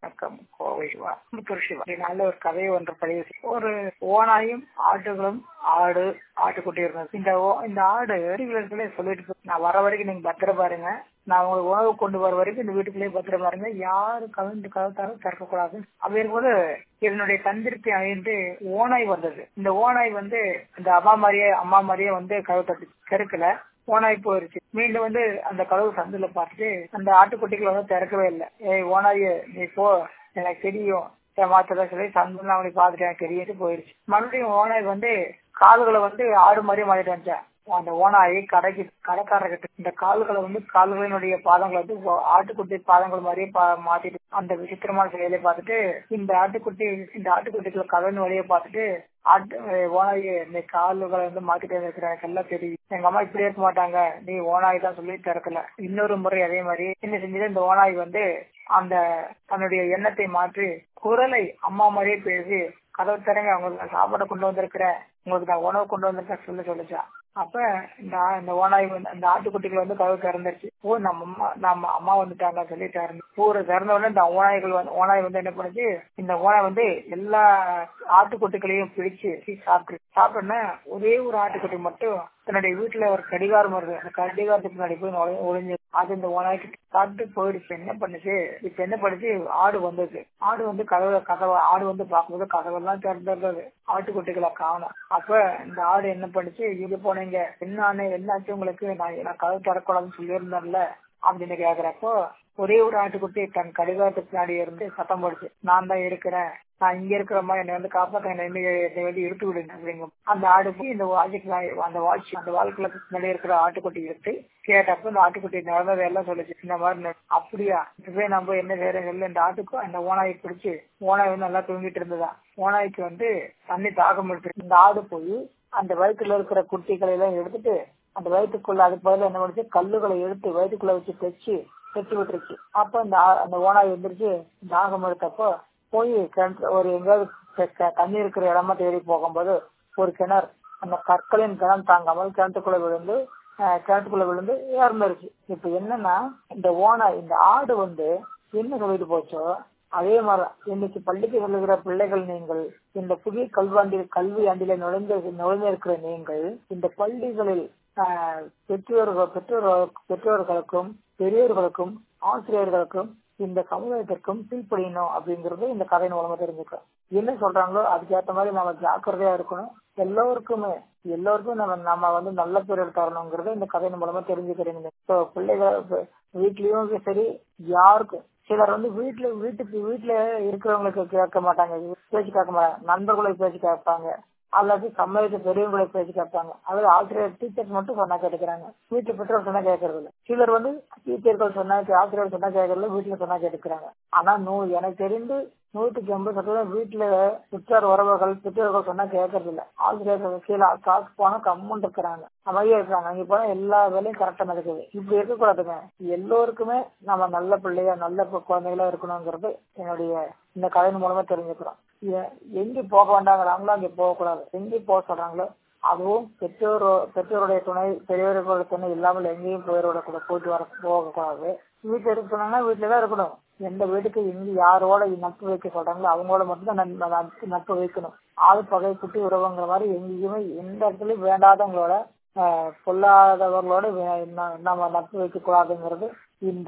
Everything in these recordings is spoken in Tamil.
வணக்கம் கோவை சிவா முத்தூர் சிவா நல்ல ஒரு கதையை ஒன்று பதிவு செய்ய- ஒரு ஓனாயும் ஆட்டுகளும் ஆடு ஆட்டுக்குட்டி இருந்தது இந்த ஓ- இந்த ஆடு வீட்டுக்குள்ளே சொல்லிட்டு போ- நான் வர வரைக்கும் நீங்க பத்திரம் பாருங்க நான் உங்களுக்கு உணவு கொண்டு வர வரைக்கும் இந்த வீட்டுக்குள்ளேயே பத்திரம் பாருங்க யாரு கவிழ்ந்து கவுத்தாரும் திறக்க கூடாது அப்படி இருக்கும்போது என்னுடைய தந்திரத்தை அழிந்து ஓனாய் வந்தது இந்த ஓனாய் வந்து இந்த அம்மா மாதிரியே அம்மா மாதிரியே வந்து கதவு தட்டி கெடுக்கல ஓனாய் போயிருச்சு மீண்டும் வந்து அந்த கதவு சந்தில பார்த்துட்டு அந்த ஆட்டுக்குட்டிகள் வந்து திறக்கவே இல்லை ஏய் ஓனாய் நீ போ எனக்கு தெரியும் ஏமாத்ததான் சொல்லி சந்தில அவனை பார்த்துட்டு எனக்கு தெரியுது போயிருச்சு மறுபடியும் ஓனாய் வந்து கால்களை வந்து ஆடு மாதிரியே மாறிட்டு வந்துச்சேன் அந்த ஓனாயை கடைக்கு கடைக்காரர்கிட்ட இந்த கால்களை வந்து கால்களினுடைய பாதங்களை வந்து ஓ- ஆட்டுக்குட்டி பாதங்கள் மாதிரியே பா- மாத்திட்டு அந்த விசித்திரமான செயலை பார்த்துட்டு இந்த ஆட்டுக்குட்டி இந்த ஆட்டுக்குட்டிகளை கதவின் வழியை பார்த்துட்டு ஆட்டு அஹ் ஓனாய் இந்த கால்களை வந்து மாத்திட்டு இருக்கிற எனக்கு எல்லாம் தெரியும் எங்க அம்மா இப்படி இருக்க மாட்டாங்க நீ ஓனாய் தான் சொல்லி திறக்கல இன்னொரு முறை அதே மாதிரி என்ன செஞ்சது இந்த ஓனாய் வந்து அந்த தன்னுடைய எண்ணத்தை மாற்றி குரலை அம்மா மாதிரியே பேசி கதவு திறங்க உங்களுக்கு நான் சாப்பாடு கொண்டு வந்திருக்கிறேன் உங்களுக்கு நான் உணவு கொண்டு வந்திருக்கேன் சொல்லி சொல்லிச்சா அப்ப இந்த ஆ- இந்த ஓனாய் வந்து அந்த ஆட்டுக்குட்டிகள் வந்து கதவு திறந்துருச்சு ஓ நம்ம அம்மா நம்ம அம்மா வந்துட்டாங்க சொல்லி திறந்து ஊரை திறந்த உடனே இந்த ஓனாய்கள் வந்து ஓனாய் வந்து என்ன பண்ணுச்சு இந்த ஓனாய் வந்து எல்லா ஆட்டுக்குட்டிகளையும் பிடிச்சு சாப்பிட்டு சாப்பிட்டோன்னே ஒரே ஒரு ஆட்டுக்குட்டி மட்டும் தன்னுடைய வீட்டுல ஒரு கடிகாரம் வருது அந்த கடிகாரத்துக்கு முன்னாடி போய் நுழை- ஒளிஞ்சு அது இந்த ஓனாய்க்கு சாப்பிட்டு போயிடுச்சு என்ன பண்ணுச்சு இப்ப என்ன பண்ணுச்சு ஆடு வந்தது ஆடு வந்து கதவை கதவை ஆடு வந்து பார்க்கும்போது கதவெல்லாம் திறந்துருந்தது ஆட்டுக்குட்டிகளை காணும் அப்ப இந்த ஆடு என்ன பண்ணுச்சு இது போனீங்க என்ன என்னாச்சு உங்களுக்கு நான் நான் கதவு திறக்கூடாதுன்னு சொல்லியிருந்தேன்ல அப்படின்னு கேக்குறப்போ ஒரே ஒரு ஆட்டுக்குட்டி தன் கடிகாரத்துக்கு பின்னாடி இருந்து சத்தம் போடுச்சு நான் தான் இருக்கிறேன் நான் இங்க இருக்கிறமா என்னை வந்து காப்பாத்த என்னை வந்து என்னை வந்து இழுத்து விடுங்க அப்படிங்கும் அந்த ஆடு போய் இந்த வாட்சுக்கு அந்த வாட்ச் அந்த வாழ்க்கையில பின்னாடி இருக்கிற ஆட்டுக்குட்டி எடுத்து கேட்டப்ப இந்த ஆட்டுக்குட்டி நடந்ததை எல்லாம் சொல்லுச்சு இந்த மாதிரி நட- அப்படியா இப்பவே நம்ம என்ன செய்யறோம் சொல்லி இந்த ஆட்டுக்கும் அந்த ஓனாயை பிடிச்சு ஓனாய் வந்து நல்லா தூங்கிட்டு இருந்ததா ஓனாய்க்கு வந்து தண்ணி தாகம் எடுத்து இந்த ஆடு போய் அந்த வயிற்றுல இருக்கிற குட்டிகளை எல்லாம் எடுத்துட்டு அந்த வயிற்றுக்குள்ள அதுக்கு பதிலா என்ன பண்ணுச்சு கல்லுகளை எடுத்து வயிற்றுக்குள்ள வச்சு தைச்சு தைச்சு விட்டுருச்சு அப்ப அந்த ஆ- அந்த ஓனாய் எந்திரிச்சு தாகம் எடுத்தப்போ போய் கிணற்று ஒரு எங்கேயாவது க- க- தண்ணி இருக்கிற இடமா தேடி போகும்போது ஒரு கிணறு அந்த கற்களின் கிணம் தாங்காமல் கிணத்துக்குள்ள விழுந்து அஹ், கிணத்துக்குள்ள விழுந்து இறந்துருச்சு இப்ப என்னன்னா இந்த ஓனாய் இந்த ஆடு வந்து என்ன சொல்லிட்டு போச்சோ அதே மாதிரி இன்னைக்கு பள்ளிக்கு செல்லுகிற பிள்ளைகள் நீங்கள் இந்த புதிய கல்வாண்டில் கல்வி ஆண்டில நுழைந்து நுழைந்திருக்கிற நீங்கள் இந்த பள்ளிகளில் ஆஹ், பெற்றோர்கள் பெற்றோர் பெற்றோர்களுக்கும் பெரியவர்களுக்கும் ஆசிரியர்களுக்கும் இந்த சமுதாயத்திற்கும் கீழ்ப்படியணும் அப்படிங்கறது இந்த கதையின் மூலமா தெரிஞ்சுக்கிறோம் என்ன சொல்றாங்களோ அதுக்கேற்ற மாதிரி நம்ம ஜாக்கிரதையா இருக்கணும் எல்லோருக்குமே எல்லோருக்கும் நம்ம நம்ம வந்து நல்ல பேர் தரணுங்கிறத இந்த கதையின் மூலமா தெரிஞ்சுக்கிறீங்க இப்போ பிள்ளைகள் இப்ப வீட்லயும் சரி யாருக்கும் சிலர் வந்து வீட்டுல வீட்டுக்கு வீட்டுல இருக்கிறவங்களுக்கு கேட்க மாட்டாங்க பேச்சு கேட்க மாட்டாங்க நண்பர்களை பேச்சு கேட்பாங்க அல்லது சம்மதித்த பெரியவங்களை பேச்சு கேட்பாங்க அதாவது ஆசிரியர் டீச்சர்ஸ் மட்டும் சொன்னா கேட்டுக்கிறாங்க வீட்டுல பெற்றோர் சொன்னா கேட்கறது இல்ல சிலர் வந்து டீச்சர்கள் சொன்னா ஆசிரியர் சொன்னா கேட்கறதுல வீட்டுல சொன்னா கேட்டுக்கிறாங்க ஆனா நூ எனக்கு தெரிந்து நூற்றுக்கு எண்பது சதவீதம் வீட்டுல பெற்றோர் உறவுகள் பெற்றோர்கள் சொன்னா கேட்கறது இல்ல ஆசிரியர்கள் கீழே காசு போனா கம்முன்னு இருக்கிறாங்க அமைதியா இருக்கிறாங்க அங்க போனா எல்லா வேலையும் கரெக்டா நடக்குது இப்படி இருக்கக்கூடாதுங்க எல்லோருக்குமே நம்ம நல்ல பிள்ளையா நல்ல கு- குழந்தைகளா இருக்கணுங்கிறது என்னுடைய இந்த கதையின் மூலமா தெரிஞ்சுக்கிறோம் எ- எங்க போக வேண்டாங்கிறாங்களோ அங்க போக கூடாது எங்க போக சொல்றாங்களோ அதுவும் பெற்றோர் பெற்றோருடைய துணை பெரியவர்களுடைய துணை இல்லாமல் எங்கேயும் போயிட கூட போயிட்டு வர போக கூடாது வீட்டுல இருக்க சொன்னாங்கன்னா வீட்டுலதான் இருக்கணும் எந்த வீட்டுக்கு எங்க யாரோட நட்பு வைக்க சொல்றாங்களோ அவங்களோட மட்டும்தான் நட்பு- நட்பு- நட்பு வைக்கணும் ஆள் பகை குட்டி உறவுங்கிற மாதிரி எங்கேயுமே எந்த இடத்துலயும் வேண்டாதவங்களோட ஆஹ், பொல்லாதவர்களோட வே- ந- நம்ம நட்பு வைக்க கூடாதுங்கிறது இந்த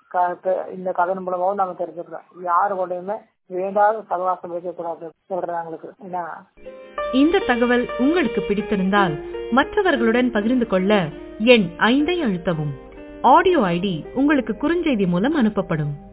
க- இந்த கதன் மூலமாவும் நம்ம தெரிஞ்சுக்கிறோம் யாரு கூடயுமே வேண்டாத சகவாசம் வைக்க கூடாது சொல்றாங்களுக்கு ஏன்னா இந்த தகவல் உங்களுக்கு பிடித்திருந்தால் மற்றவர்களுடன் பகிர்ந்து கொள்ள எண் ஐந்தை அழுத்தவும் ஆடியோ ஐடி உங்களுக்கு குறுஞ்செய்தி மூலம் அனுப்பப்படும்